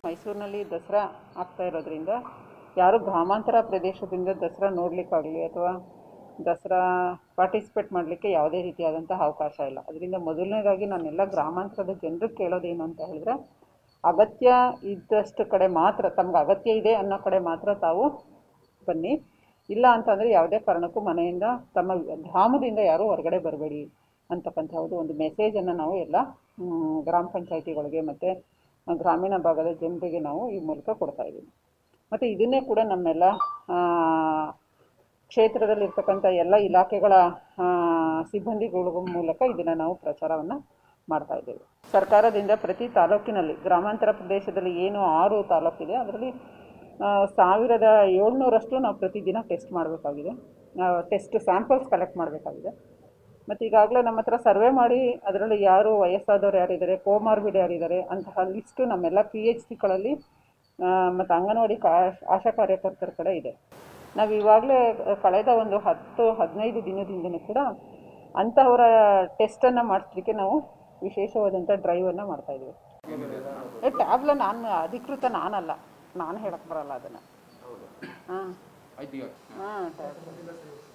ಮೈಸೂರಿನಲ್ಲಿ ದಸರಾ ಆಗ್ತಾ ಇರೋದ್ರಿಂದ ಯಾರು ಗ್ರಾಮಾಂತರ ಪ್ರದೇಶದಿಂದ ದಸರಾ ನೋಡಲಿಕ್ಕಾಗಲಿ ಅಥವಾ ದಸರಾ ಪಾರ್ಟಿಸಿಪೇಟ್ ಮಾಡಲಿಕ್ಕೆ ಯಾವುದೇ ರೀತಿಯಾದಂತಹ ಅವಕಾಶ ಇಲ್ಲ ಅದರಿಂದ ಮೊದಲನೇದಾಗಿ ನಾನೆಲ್ಲ ಗ್ರಾಮಾಂತರದ ಜನರಿಗೆ ಕೇಳೋದೇನು ಅಂತ ಹೇಳಿದ್ರೆ ಅಗತ್ಯ ಇದ್ದಷ್ಟು ಕಡೆ ಮಾತ್ರ ತಮ್ಗೆ ಅಗತ್ಯ ಇದೆ ಅನ್ನೋ ಕಡೆ ಮಾತ್ರ ತಾವು ಬನ್ನಿ ಇಲ್ಲ ಅಂತಂದರೆ ಯಾವುದೇ ಕಾರಣಕ್ಕೂ ಮನೆಯಿಂದ ತಮ್ಮ ಧಾಮದಿಂದ ಯಾರೂ ಹೊರಗಡೆ ಬರಬೇಡಿ ಅಂತಕ್ಕಂಥದ್ದು ಒಂದು ಮೆಸೇಜನ್ನು ನಾವು ಎಲ್ಲ ಮ್, ಗ್ರಾಮ ಪಂಚಾಯಿತಿಗಳಿಗೆ ಮತ್ತು ಗ್ರಾಮೀಣ ಭಾಗದ ಜನರಿಗೆ ನಾವು ಈ ಮೂಲಕ ಕೊಡ್ತಾ ಇದ್ದೀವಿ ಮತ್ತು ಇದನ್ನೇ ಕೂಡ ನಮ್ಮೆಲ್ಲ ಆ, ಕ್ಷೇತ್ರದಲ್ಲಿರ್ತಕ್ಕಂಥ ಎಲ್ಲ ಇಲಾಖೆಗಳ ಆ, ಸಿಬ್ಬಂದಿಗಳ ಮೂಲಕ ಇದನ್ನು ನಾವು ಪ್ರಚಾರವನ್ನು ಮಾಡ್ತಾ ಇದ್ದೇವೆ ಸರ್ಕಾರದಿಂದ ಪ್ರತಿ ತಾಲೂಕಿನಲ್ಲಿ ಗ್ರಾಮಾಂತರ ಪ್ರದೇಶದಲ್ಲಿ ಏನು ಆರು ತಾಲೂಕಿದೆ ಅದರಲ್ಲಿ ಆ, ಸಾವಿರದ ಏಳ್ನೂರಷ್ಟು ನಾವು ಪ್ರತಿದಿನ ಟೆಸ್ಟ್ ಮಾಡಬೇಕಾಗಿದೆ ಟೆಸ್ಟ್ ಸ್ಯಾಂಪಲ್ಸ್ ಕಲೆಕ್ಟ್ ಮಾಡಬೇಕಾಗಿದೆ ಮತ್ತು ಈಗಾಗಲೇ ನಮ್ಮ ಹತ್ರ ಸರ್ವೆ ಮಾಡಿ ಅದರಲ್ಲಿ ಯಾರು ವಯಸ್ಸಾದವ್ರು ಯಾರಿದ್ದಾರೆ ಕೋಮಾರ್ಬಿಡ್ ಯಾರಿದ್ದಾರೆ ಅಂತಹ ಲಿಸ್ಟು ನಮ್ಮೆಲ್ಲ ಪಿ ಎಚ್ ಸಿಗಳಲ್ಲಿ ಮತ್ತು ಅಂಗನವಾಡಿ ಕಾ ಆಶಾ ಕಾರ್ಯಕರ್ತರ ಕಡೆ ಇದೆ ನಾವು ಇವಾಗಲೇ ಕಳೆದ ಒಂದು ಹತ್ತು ಹದಿನೈದು ದಿನದಿಂದನೂ ಕೂಡ ಅಂತಹವರ ಟೆಸ್ಟನ್ನು ಮಾಡಿಸ್ಲಿಕ್ಕೆ ನಾವು ವಿಶೇಷವಾದಂಥ ಡ್ರೈವನ್ನು ಮಾಡ್ತಾಯಿದ್ದೀವಿ ಏ ಟ್ಯಾಬ್ಲ ನಾನು ಅಧಿಕೃತ ನಾನಲ್ಲ ನಾನು ಹೇಳಕ್ಕೆ ಬರಲ್ಲ ಅದನ್ನು ಹಾಂ ಆಯ್ತು ಈಗ ಹಾಂ ಟ್ಯಾಬ್ಲೆಟ್